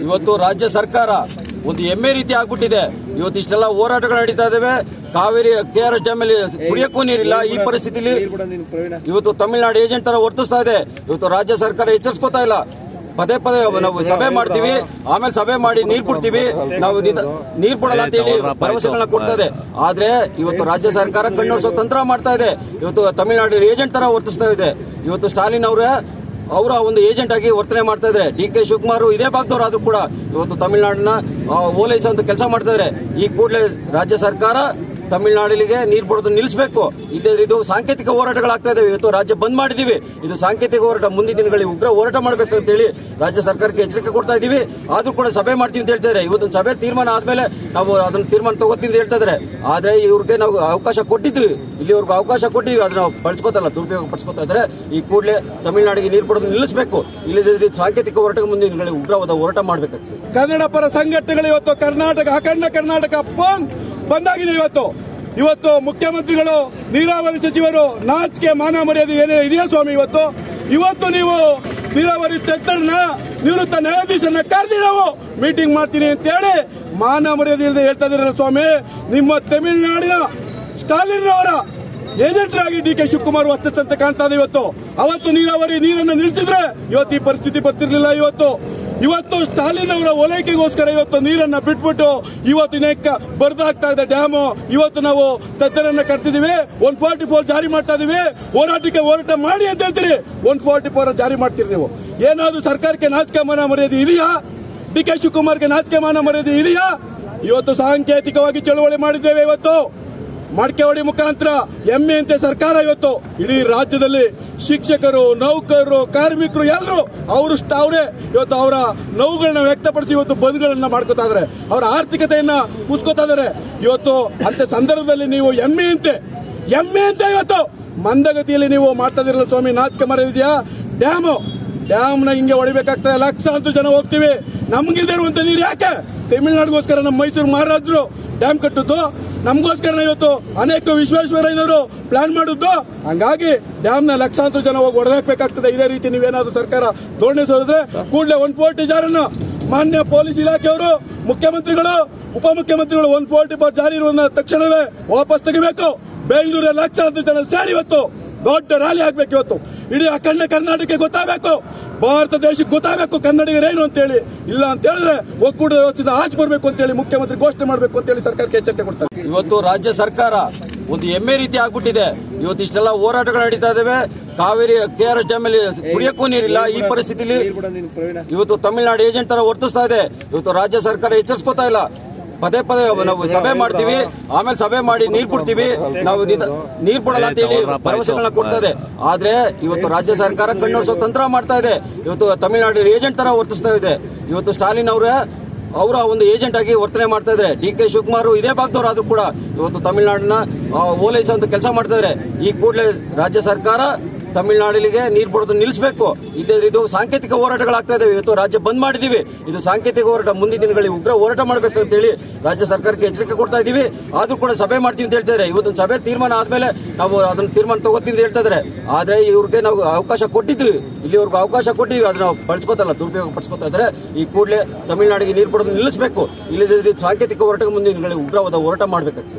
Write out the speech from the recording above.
ಇವತ್ತು ರಾಜ್ಯ ಸರ್ಕಾರ ಒಂದು ಎಮ್ಮೆ ರೀತಿ ಆಗ್ಬಿಟ್ಟಿದೆ ಇವತ್ತು ಇಷ್ಟೆಲ್ಲ ಹೋರಾಟಗಳು ನಡೀತಾ ಇದಾವೆ Kaveri K R S dam ಅಲ್ಲಿ ಕುಡಿಯಕ್ಕೂ ನೀರಿಲ್ಲ ಈ ಪರಿಸ್ಥಿತಿಲಿ ಇವತ್ತು ತಮಿಳುನಾಡು ಏಜೆಂಟ್ ತರ ವರ್ತಿಸ್ತಾ ಇದೆ ಇವತ್ತು ರಾಜ್ಯ ಸರ್ಕಾರ ಎಚ್ಚರಿಸ್ಕೊತಾ ಇಲ್ಲ ಪದೇ ಪದೇ ನಾವು ಸಭೆ ಮಾಡ್ತೀವಿ ಆಮೇಲೆ ಸಭೆ ಮಾಡಿ ನೀರ್ ಬಿಡ್ತೀವಿ ನಾವು ನಿದ- ನೀರ್ ಬಿಡಲ್ಲ ಅಂತ ಹೇಳಿ ಭರವಸೆಗಳನ್ನ ಕೊಡ್ತಾ ಇದೆ ಆದ್ರೆ ಇವತ್ತು ರಾಜ್ಯ ಸರ್ಕಾರ ಕಣ್ಣೋರ್ಸೋ ತಂತ್ರ ಮಾಡ್ತಾ ಇದೆ ಇವತ್ತು ತಮಿಳುನಾಡು ಏಜೆಂಟ್ ತರ ವರ್ತಿಸ್ತಾ ಇದೆ ಇವತ್ತು ಸ್ಟಾಲಿನ್ ಅವರೇ ಅವರ ಒಂದು ಏಜೆಂಟ್ ಆಗಿ ವರ್ತನೆ ಮಾಡ್ತಾ ಇದ್ದಾರೆ ಡಿ ಕೆ ಶಿವಕುಮಾರ್ ಇದೇ ಭಾಗದವ್ರು ಆದ್ರೂ ಕೂಡ ಇವತ್ತು ತಮಿಳುನಾಡಿನ ಆ, ಓಲೈಸುವಂತ ಕೆಲಸ ಮಾಡ್ತಾ ಇದ್ದಾರೆ ಈ ಕೂಡಲೇ ರಾಜ್ಯ ಸರ್ಕಾರ ತಮಿಳುನಾಡಿಗೆ ನೀರು ಬಿಡೋದು ನಿಲ್ಲಿಸಬೇಕು ಇದು ಇದು ಸಾಂಕೇತಿಕ ಹೋರಾಟಗಳಾಗ್ತಾ ಇದಾವೆ ಇವತ್ತು ರಾಜ್ಯ ಬಂದ್ ಮಾಡಿದೀವಿ ಇದು ಸಾಂಕೇತಿಕ ಹೋರಾಟ ಮುಂದಿನ ದಿನಗಳಲ್ಲಿ ಉಗ್ರ ಹೋರಾಟ ಮಾಡಬೇಕು ಅಂತ ಹೇಳಿ ರಾಜ್ಯ ಸರ್ಕಾರಕ್ಕೆ ಎಚ್ಚರಿಕೆ ಕೊಡ್ತಾ ಇದೀವಿ ಆದ್ರೂ ಕೂಡ ಸಭೆ ಮಾಡ್ತೀವಿ ಅಂತ ಹೇಳ್ತಾ ಇದ್ದಾರೆ ಇವತ್ತು ಸಭೆ ತೀರ್ಮಾನ ಆದ್ಮೇಲೆ ನಾವು ಅದನ್ನ ತೀರ್ಮಾನ ತಗೋತೀವಿ ಅಂತ ಹೇಳ್ತಾ ಇದ್ದಾರೆ ಆದ್ರೆ ಇವ್ರಿಗೆ ನಾವು ಅವಕಾಶ ಕೊಟ್ಟಿದ್ವಿ ಇಲ್ಲಿವರೆಗೂ ಅವಕಾಶ ಕೊಟ್ಟಿವಿ ಅದನ್ನ ನಾವು ಬಳಸ್ಕೋತಲ್ಲ ದುರುಪಯೋಗ ಪಡಿಸ್ಕೊತಾ ಇದ್ದಾರೆ ಈ ಕೂಡಲೇ ತಮಿಳುನಾಡಿಗೆ ನೀರು ಬಿಡೋದು ನಿಲ್ಲಿಸಬೇಕು ಇಲ್ಲದಿದ್ರೆ ಇದು ಸಾಂಕೇತಿಕ ಹೋರಾಟ ಮುಂದಿನ ದಿನಗಳಲ್ಲಿ ಉಗ್ರವಾದ ಹೋರಾಟ ಮಾಡಬೇಕಾಗ್ತದೆ ಕನ್ನಡ ಪರ ಸಂಘಟನೆಗಳು ಇವತ್ತು ಕರ್ನಾಟಕ ಅಖಂಡ ಕರ್ನಾಟಕ ಬಂದ್ ಬಂದಾಗಿದೆ ಇವತ್ತು ಇವತ್ತು ಮುಖ್ಯಮಂತ್ರಿಗಳು ನೀರಾವರಿ ಸಚಿವರು ನಾಚಿಕೆ ಮಾನ ಮರ್ಯಾದೆ ಏನೇ ಇದೆಯಾ ಸ್ವಾಮಿ ಇವತ್ತು ಇವತ್ತು ನೀವು ನೀರಾವರಿ ತಜ್ಞರನ್ನ ನಿವೃತ್ತ ನ್ಯಾಯಾಧೀಶರನ್ನ ಕರೆದಿ ನಾವು ಮೀಟಿಂಗ್ ಮಾಡ್ತೀನಿ ಅಂತ ಹೇಳಿ ಮಾನ ಮರ್ಯಾದೆ ಇಲ್ಲದೆ ಹೇಳ್ತಾ ಇದ್ದೀರಲ್ಲ ಸ್ವಾಮಿ ನಿಮ್ಮ ತಮಿಳುನಾಡಿನ ಸ್ಟಾಲಿನ್ ಅವರ ಏಜೆಂಟ್ ಆಗಿ ಡಿ ಕೆ ಶಿವಕುಮಾರ್ ವರ್ತಿಸ್ತಂತೆ ಕಾಣ್ತಾ ಇದೆ ಇವತ್ತು ಅವತ್ತು ನೀರಾವರಿ ನೀರನ್ನು ನಿಲ್ಲಿಸಿದ್ರೆ ಇವತ್ತು ಈ ಪರಿಸ್ಥಿತಿ ಬರ್ತಿರ್ಲಿಲ್ಲ ಇವತ್ತು ಇವತ್ತು ಸ್ಟಾಲಿನ್ ಅವರ ಓಲೈಕೆಗೋಸ್ಕರ ಇವತ್ತು ನೀರನ್ನ ಬಿಟ್ಬಿಟ್ಟು ಇವತ್ತು ನೆಕ್ಕ ಬರ್ದಾಗ್ತಾ ಇದೆ ಡ್ಯಾಮು ಇವತ್ತು ನಾವು ತಜ್ಞರನ್ನ ಕಟ್ತಿದೀವಿ ಒನ್ ಫಾರ್ಟಿ ಫೋರ್ ಜಾರಿ ಮಾಡ್ತಾ ಇದೀವಿ ಹೋರಾಟಕ್ಕೆ ಹೋರಾಟ ಮಾಡಿ ಅಂತ ಹೇಳ್ತೀರಿ ಒನ್ ಫಾರ್ಟಿ ಫೋರ್ ಜಾರಿ ಮಾಡ್ತೀರಿ ನೀವು ಏನಾದ್ರು ಸರ್ಕಾರಕ್ಕೆ ನಾಚಿಕೆ ಮಾನ ಮರ್ಯಾದೆ ಇದೆಯಾ ಡಿ ಕೆ ಶಿವಕುಮಾರ್ಗೆ ನಾಚಿಕೆ ಮಾನ ಮರ್ಯಾದೆ ಇದೆಯಾ ಇವತ್ತು ಸಾಂಕೇತಿಕವಾಗಿ ಚಳುವಳಿ ಮಾಡಿದ್ದೇವೆ ಇವತ್ತು ಮಡಕೆ ಹೊಡಿ ಮುಖಾಂತರ ಹೆಮ್ಮೆಯಂತೆ ಸರ್ಕಾರ ಇವತ್ತು ಇಡೀ ರಾಜ್ಯದಲ್ಲಿ ಶಿಕ್ಷಕರು ನೌಕರರು ಕಾರ್ಮಿಕರು ಎಲ್ಲರೂ ಅವರು ಅವರೇ ಇವತ್ತು ಅವರ ನೋವುಗಳನ್ನ ವ್ಯಕ್ತಪಡಿಸಿ ಇವತ್ತು ಬಂದ್ಗಳನ್ನ ಮಾಡ್ಕೋತಾ ಇದಾರೆ ಅವರ ಆರ್ಥಿಕತೆಯನ್ನ ಕೂಸ್ಕೋತಾ ಇದಾರೆ ಇವತ್ತು ಅಂತ ಸಂದರ್ಭದಲ್ಲಿ ನೀವು ಹೆಮ್ಮೆಯಂತೆ ಹೆಮ್ಮೆಯಂತೆ ಇವತ್ತು ಮಂದಗತಿಯಲ್ಲಿ ನೀವು ಮಾಡ್ತಾ ಇದಿರಲ್ಲ ಸ್ವಾಮಿ ನಾಚಿಕೆ ಮರದಿದೆಯಾ ಡ್ಯಾಮು ಡ್ಯಾಮ್ನ ಹಿಂಗೆ ಹೊಡಿಬೇಕಾಗ್ತದೆ ಲಕ್ಷಾಂತರ ಜನ ಹೋಗ್ತೀವಿ ನಮ್ಗಿಲ್ದೇ ಇರುವಂತ ನೀರು ಯಾಕೆ ತಮಿಳ್ನಾಡಿಗೋಸ್ಕರ ನಮ್ಮ ಮೈಸೂರು ಮಹಾರಾಜರು ಡ್ಯಾಮ್ ಕಟ್ಟದ್ದು ನಮಗೋಸ್ಕರ ಇವತ್ತು ಅನೇಕ ವಿಶ್ವೇಶ್ವರಯ್ಯನವರು ಪ್ಲಾನ್ ಮಾಡಿದ್ದು ಹಂಗಾಗಿ ಡ್ಯಾಮ್ ನ ಲಕ್ಷಾಂತರ ಜನ ಹೋಗಿ ಹೊಡೆದಾಕ್ಬೇಕಾಗ್ತದೆ ಇದೇ ರೀತಿ ನೀವೇನಾದ್ರೂ ಸರ್ಕಾರ ಧೋರಣೆ ಸೋರಿದ್ರೆ ಕೂಡಲೇ ಒನ್ ಫೋರ್ಟಿ ಜಾರನ್ನು ಮಾನ್ಯ ಪೊಲೀಸ್ ಇಲಾಖೆಯವರು ಮುಖ್ಯಮಂತ್ರಿಗಳು ಉಪಮುಖ್ಯಮಂತ್ರಿಗಳು ಒನ್ ಫೋರ್ಟಿ ಫೋರ್ ಜಾರಿ ಇರುವ ತಕ್ಷಣವೇ ವಾಪಸ್ ತೆಗಿಬೇಕು ಬೆಂಗಳೂರಲ್ಲಿ ಲಕ್ಷಾಂತರ ಜನ ಸೇರಿ ಇವತ್ತು ದೊಡ್ಡ ರ್ಯಾಲಿ ಆಗ್ಬೇಕು ಇವತ್ತು ಇಡೀ ಅಖಂಡ ಕರ್ನಾಟಕಕ್ಕೆ ಗೊತ್ತಾಗಬೇಕು ಭಾರತ ದೇಶಕ್ಕೆ ಗೊತ್ತಾಗಬೇಕು ಕನ್ನಡಿಗರೇನು ಅಂತೇಳಿ ಇಲ್ಲ ಅಂತ ಹೇಳಿದ್ರೆ ಒಕ್ಕೂಟ ವ್ಯವಸ್ಥೆಯಿಂದ ಆಚೆ ಬರಬೇಕು ಅಂತೇಳಿ ಮುಖ್ಯಮಂತ್ರಿ ಘೋಷಣೆ ಮಾಡಬೇಕು ಅಂತೇಳಿ ಸರ್ಕಾರಕ್ಕೆ ಎಚ್ಚರಿಕೆ ಕೊಡ್ತಾರೆ ಇವತ್ತು ರಾಜ್ಯ ಸರ್ಕಾರ ಒಂದು ಎಮ್ಮೆ ರೀತಿ ಆಗ್ಬಿಟ್ಟಿದೆ ಇವತ್ತು ಇಷ್ಟೆಲ್ಲ ಹೋರಾಟಗಳು ನಡೀತಾ ಇದಾವೆ Kaveri K R S dam ಅಲ್ಲಿ ಕುಡಿಯಕ್ಕೂ ನೀರಿಲ್ಲ ಈ ಪರಿಸ್ಥಿತಿಲಿ ಇವತ್ತು ತಮಿಳುನಾಡು ಏಜೆಂಟ್ ತರ ವರ್ತಿಸ್ತಾ ಇದೆ ಇವತ್ತು ರಾಜ್ಯ ಸರ್ಕಾರ ಎಚ್ಚರಿಸ್ಕೊತಾ ಇಲ್ಲ ಪದೇ ಪದೇ ನಾವು ಸಭೆ ಮಾಡ್ತೀವಿ ಆಮೇಲೆ ಸಭೆ ಮಾಡಿ ನೀರ್ ಬಿಡ್ತೀವಿ ನಾವು ನಿದ- ನೀರ್ ಬಿಡಲ್ಲ ಅಂತ ಹೇಳಿ ಭರವಸೆಗಳನ್ನ ಕೊಡ್ತಾ ಇದೆ ಆದ್ರೆ ಇವತ್ತು ರಾಜ್ಯ ಸರ್ಕಾರ ಕಣ್ಣೋರ್ಸೋ ತಂತ್ರ ಮಾಡ್ತಾ ಇದೆ ಇವತ್ತು ತಮಿಳುನಾಡು ಏಜೆಂಟ್ ತರ ವರ್ತಿಸ್ತಾ ಇದೆ ಇವತ್ತು ಸ್ಟಾಲಿನ್ ಅವರೇ ಅವರ ಒಂದು ಏಜೆಂಟ್ ಆಗಿ ವರ್ತನೆ ಮಾಡ್ತಾ ಇದ್ದಾರೆ ಡಿ ಕೆ ಶಿವಕುಮಾರ್ ಇದೇ ಭಾಗದವ್ರು ಆದ್ರೂ ಕೂಡ ಇವತ್ತು ತಮಿಳುನಾಡಿನ ಆ, ಓಲೈಸುವಂತ ಕೆಲಸ ಮಾಡ್ತಾ ಇದ್ದಾರೆ ಈ ಕೂಡಲೇ ರಾಜ್ಯ ಸರ್ಕಾರ ತಮಿಳುನಾಡಿಗೆ ನೀರು ಬಿಡೋದು ನಿಲ್ಲಿಸಬೇಕು ಇದು ಇದು ಸಾಂಕೇತಿಕ ಹೋರಾಟಗಳಾಗ್ತಾ ಇದಾವೆ ಇವತ್ತು ರಾಜ್ಯ ಬಂದ್ ಮಾಡಿದೀವಿ ಇದು ಸಾಂಕೇತಿಕ ಹೋರಾಟ ಮುಂದಿನ ದಿನಗಳಲ್ಲಿ ಉಗ್ರ ಹೋರಾಟ ಮಾಡಬೇಕು ಅಂತ ಹೇಳಿ ರಾಜ್ಯ ಸರ್ಕಾರಕ್ಕೆ ಎಚ್ಚರಿಕೆ ಕೊಡ್ತಾ ಇದೀವಿ ಆದ್ರೂ ಕೂಡ ಸಭೆ ಮಾಡ್ತೀವಿ ಅಂತ ಹೇಳ್ತಾ ಇದ್ದಾರೆ ಇವತ್ತು ಸಭೆ ತೀರ್ಮಾನ ಆದ್ಮೇಲೆ ನಾವು ಅದನ್ನ ತೀರ್ಮಾನ ತಗೋತೀವಿ ಅಂತ ಹೇಳ್ತಾ ಇದ್ದಾರೆ ಆದ್ರೆ ಇವ್ರಿಗೆ ನಾವು ಅವಕಾಶ ಕೊಟ್ಟಿದ್ವಿ ಇಲ್ಲಿವರೆಗೂ ಅವಕಾಶ ಕೊಟ್ಟಿವಿ ಅದನ್ನ ನಾವು ಬಳಸ್ಕೋತಲ್ಲ ದುರುಪಯೋಗ ಪಡಿಸ್ಕೊತಾ ಇದ್ದಾರೆ ಈ ಕೂಡಲೇ ತಮಿಳುನಾಡಿಗೆ ನೀರು ಬಿಡೋದು ನಿಲ್ಲಿಸಬೇಕು ಇಲ್ಲದಿದ್ರೆ ಇದು ಸಾಂಕೇತಿಕ ಹೋರಾಟ ಮುಂದಿನ ದಿನಗಳಲ್ಲಿ ಉಗ್ರವಾದ ಹೋರಾಟ ಮಾಡಬೇಕಾಗ್ತದೆ